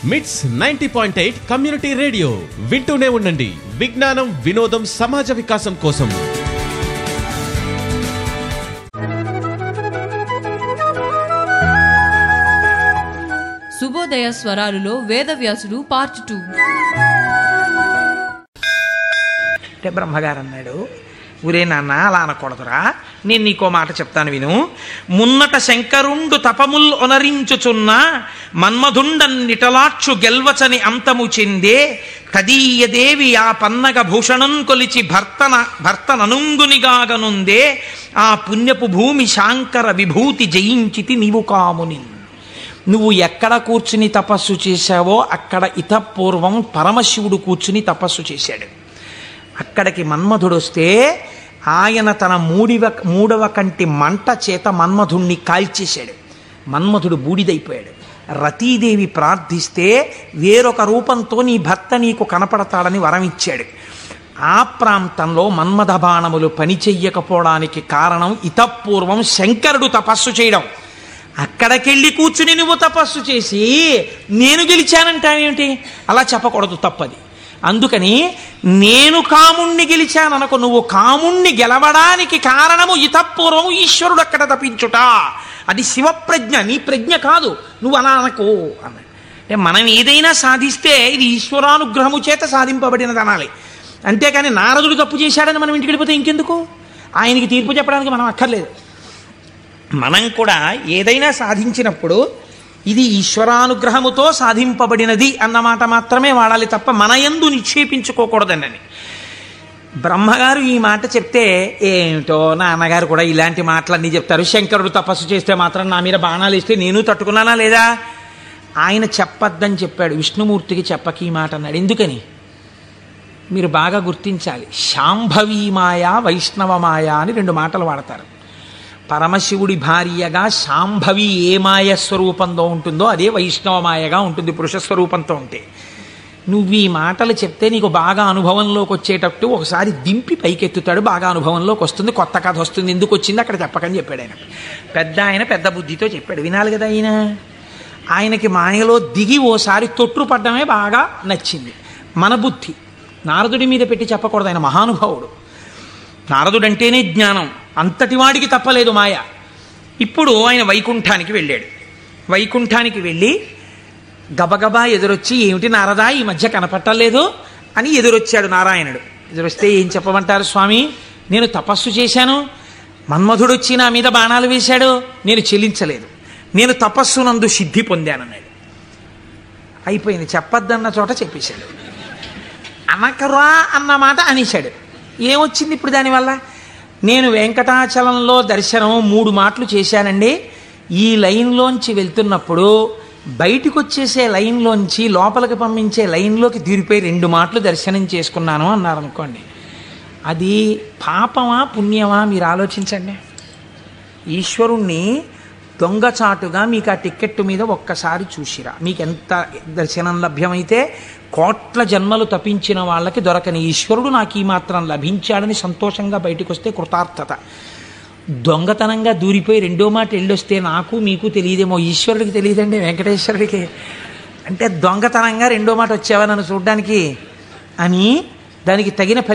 మిట్స్ ninety point eight community radio వింటూనే ఉండండి విజ్ఞానం వినోదం సమాజ వికాసం కోసం శుభోదయ స్వరాలులో వేదవ్యాసుడు పార్ట్ టూ అంటే బ్రహ్మగారు అన్నాడు ఊరే నాన్న అలా అనకూడదురా నేను నీకో మాట చెప్తాను విను మున్నట శంకరుండు తపముల్ ఒనరించుచున్న మన్మధుండన్నిటలాక్షు గెల్వచని అంతము చెందే తదీయదేవి ఆ పన్నగ భూషణం కొలిచి భర్తన భర్తననుంగునిగాగనుందే ఆ పుణ్యపు భూమి శాంకర విభూతి జయించితి నీవు కాముని నువ్వు ఎక్కడ కూర్చుని తపస్సు చేశావో అక్కడ ఇతపూర్వం పరమశివుడు కూర్చుని తపస్సు చేశాడు అక్కడికి మన్మధుడు వస్తే ఆయన తన మూడివ మూడవ కంటి మంట చేత మన్మధుణ్ణి కాల్చేశాడు మన్మధుడు బూడిదైపోయాడు రతీదేవి ప్రార్థిస్తే వేరొక రూపంతో నీ భర్త నీకు కనపడతాడని వరం ఇచ్చాడు ఆ ప్రాంతంలో మన్మథ బాణములు పనిచెయ్యకపోవడానికి కారణం ఇతపూర్వం శంకరుడు తపస్సు చేయడం అక్కడికెళ్ళి కూర్చుని నువ్వు తపస్సు చేసి నేను గెలిచానంటావేమిటి అలా చెప్పకూడదు తప్పది అందుకని నేను కాముణ్ణి గెలిచాననుకో నువ్వు కాముణ్ణి గెలవడానికి కారణము ఇతపూర్వము ఈశ్వరుడు అక్కడ తప్పించుట అది శివప్రజ్ఞ నీ ప్రజ్ఞ కాదు నువ్వు అలా అనకు అన్నాడు అంటే మనం ఏదైనా సాధిస్తే ఇది ఈశ్వరానుగ్రహము చేత సాధింపబడినది అనాలి అంతేకాని నారదుడు తప్పు చేశాడని మనం ఇంటికి వెళ్ళిపోతే ఇంకెందుకు ఆయనకి తీర్పు చెప్పడానికి మనం అక్కర్లేదు మనం కూడా ఏదైనా సాధించినప్పుడు ఇది ఈశ్వరానుగ్రహముతో సాధింపబడినది అన్నమాట మాత్రమే వాడాలి తప్ప మన యందు నిక్షేపించుకోకూడదండి బ్రహ్మగారు ఈ మాట చెప్తే ఏమిటో నాన్నగారు కూడా ఇలాంటి మాటలన్నీ చెప్తారు శంకరుడు తపస్సు చేస్తే మాత్రం నా మీద బాణాలు ఇస్తే నేను తట్టుకున్నానా లేదా ఆయన చెప్పొద్దని చెప్పాడు విష్ణుమూర్తికి చెప్పక ఈ మాట అన్నాడు ఎందుకని మీరు బాగా గుర్తించాలి శాంభవీ మాయ వైష్ణవ మాయ అని రెండు మాటలు వాడతారు పరమశివుడి భార్యగా శాంభవి ఏ మాయ స్వరూపంలో ఉంటుందో అదే వైష్ణవ మాయగా ఉంటుంది పురుష స్వరూపంతో ఉంటే నువ్వు ఈ మాటలు చెప్తే నీకు బాగా అనుభవంలోకి వచ్చేటట్టు ఒకసారి దింపి పైకెత్తుతాడు బాగా అనుభవంలోకి వస్తుంది కొత్త కథ వస్తుంది ఎందుకు వచ్చింది అక్కడ చెప్పకని చెప్పాడు ఆయన పెద్ద ఆయన పెద్ద బుద్ధితో చెప్పాడు వినాలి కదా ఆయన ఆయనకి మాయలో దిగి ఓసారి తొట్టుపడ్డమే బాగా నచ్చింది మన బుద్ధి నారదుడి మీద పెట్టి చెప్పకూడదు ఆయన మహానుభావుడు నారదుడంటేనే జ్ఞానం అంతటి వాడికి తప్పలేదు మాయ ఇప్పుడు ఆయన వైకుంఠానికి వెళ్ళాడు వైకుంఠానికి వెళ్ళి గబగబా ఎదురొచ్చి ఏమిటి నారదా ఈ మధ్య కనపట్టలేదు అని ఎదురొచ్చాడు నారాయణుడు ఎదురొస్తే ఏం చెప్పమంటారు స్వామి నేను తపస్సు చేశాను మన్మధుడు వచ్చి నా మీద బాణాలు వేశాడు నేను చెల్లించలేదు నేను తపస్సునందు సిద్ధి పొందానన్నాడు అయిపోయింది చెప్పొద్దన్న చోట చెప్పేశాడు అనకరా అన్న మాట అనేశాడు ఏమొచ్చింది ఇప్పుడు దానివల్ల నేను వెంకటాచలంలో దర్శనం మూడు మాటలు చేశానండి ఈ లైన్లోంచి వెళ్తున్నప్పుడు బయటికి వచ్చేసే లైన్లోంచి లోపలికి పంపించే లైన్లోకి తీరిపోయి రెండు మాటలు దర్శనం చేసుకున్నాను అన్నారు అనుకోండి అది పాపమా పుణ్యమా మీరు ఆలోచించండి ఈశ్వరుణ్ణి దొంగచాటుగా మీకు ఆ టిక్కెట్టు మీద ఒక్కసారి చూసిరా మీకు ఎంత దర్శనం లభ్యమైతే కోట్ల జన్మలు తప్పించిన వాళ్ళకి దొరకని ఈశ్వరుడు నాకు ఈ మాత్రం లభించాడని సంతోషంగా బయటకు వస్తే కృతార్థత దొంగతనంగా దూరిపోయి రెండో మాట వెళ్ళొస్తే నాకు మీకు తెలియదేమో ఈశ్వరుడికి తెలియదండి వెంకటేశ్వరుడికి అంటే దొంగతనంగా రెండో మాట వచ్చావా నన్ను చూడడానికి అని దానికి తగిన